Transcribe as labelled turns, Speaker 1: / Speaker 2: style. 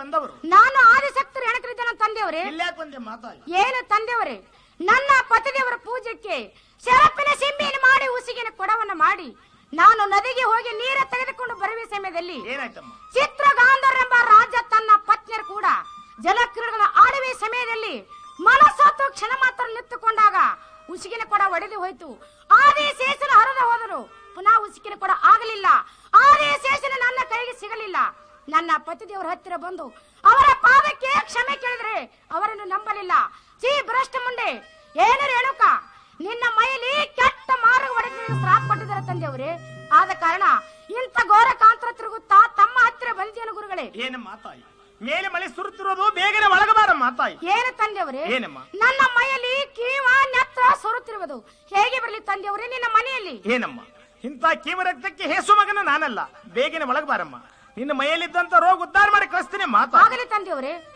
Speaker 1: ತಂದವರು
Speaker 2: ನಾನು ಆದಿಶಕ್ತರು ಹೆಣಕರಿದ್ದೇನೆ ತಂದೆಯವರೇ
Speaker 1: ಇಲ್ಯಾಕ್ ಬಂದೆ ಮಾತಾಯಿ
Speaker 2: ಏನು ತಂದೆಯವರೇ ನನ್ನ ಪತಿದೇವರ ಪೂಜೆಗೆ ಶರಪಿನ ಸಿಂಬಿಯನ್ನು ಮಾಡಿ ಉಸಿಗಿನ ಕೊಡವನ್ನ ಮಾಡಿ ನಾನು ನದಿಗೆ ಹೋಗಿ ನೀರ ತೆಗೆದುಕೊಂಡು ಬರುವ ಸಮಯದಲ್ಲಿ
Speaker 1: ಏನಾಯ್ತಮ್ಮ
Speaker 2: ಚಿತ್ರಗಾಂಧರೆಂಬ ರಾಜ ತನ್ನ ಪತ್ನಿಯರು ಕೂಡ ಜಲಕ್ರೀಡೆಗಳ ಆಡುವೆ ಸಮಯದಲ್ಲಿ ಮನಸ್ಸತ್ತು ಕ್ಷಣ ಮಾತ್ರ ನಿಂತುಕೊಂಡಾಗ ಉಸಿಗಿನ ಕೊಡ ಒಡೆದು ಹೋಯ್ತು ಆದಿ ಶೇಷನ ಹರಿದು ಹೋದರು ಪುನಃ ಉಸಿಕಿನ ಕೊಡ ಆಗಲಿಲ್ಲ ಆದಿ ಶೇಷನ ನನ್ನ ಕೈಗೆ ಸಿಗಲಿಲ್ಲ ನನ್ನ ಪತಿದೇವರ ಹತ್ತಿರ ಬಂದು ಅವರ ಪಾದಕ್ಕೆ ಕ್ಷಮೆ ಕೇಳಿದ್ರೆ ಅವರನ್ನು ನಂಬಲಿಲ್ಲ ಚೀ ಭ್ರಷ್ಟ ಮುಂಡೆ ಏನು ರೇಣುಕ ನಿನ್ನ ಮೈಲಿ ಕೆಟ್ಟ ಮಾರ್ಗ ಒಡೆದು ಶ್ರಾಪ ಕೊಟ್ಟಿದ್ದಾರೆ ತಂದೆಯವರೇ ಆದ ಕಾರಣ ಇಂಥ ಘೋರ ಕಾಂತರ ತಿರುಗುತ್ತಾ ತಮ್ಮ ಹತ್ತಿರ ಬಂದಿಯನು ಗುರುಗಳೇ
Speaker 1: ಏನು ಮಾತಾಯಿ ಮೇಲೆ ಮಳೆ ಸುರುತ್ತಿರೋದು ಬೇಗನೆ ಒಳಗಬಾರ ಮಾತಾಯಿ
Speaker 2: ಏನು ತಂದೆಯವರೇ
Speaker 1: ಏನಮ್ಮ?
Speaker 2: ನನ್ನ ಮೈಯಲ್ಲಿ ಕೀವ ನೆತ್ರ ಸೊರುತ್ತಿರುವುದು ಹೇಗೆ ಬರಲಿ ತಂದೆಯವರೇ ನಿನ್ನ ಮನೆಯಲ್ಲಿ
Speaker 1: ಏನಮ್ಮ ಇಂಥ ಕೀಮ ರಕ್ತಕ್ಕೆ ಹೇಸು ಮಗನ ನಾನಲ್ಲ ಬೇಗನೆ ಒಳಗಬಾರಮ್ಮ ನಿನ್ನ ಮೈಯಲ್ಲಿದ್ದಂತ ರೋಗ ಉದ್ಧಾರ ಮಾಡಿ ಕಳಿಸ್ತೀನಿ ಮಾತಾ
Speaker 2: ಆಗಲಿ ತಂದೆಯವರೇ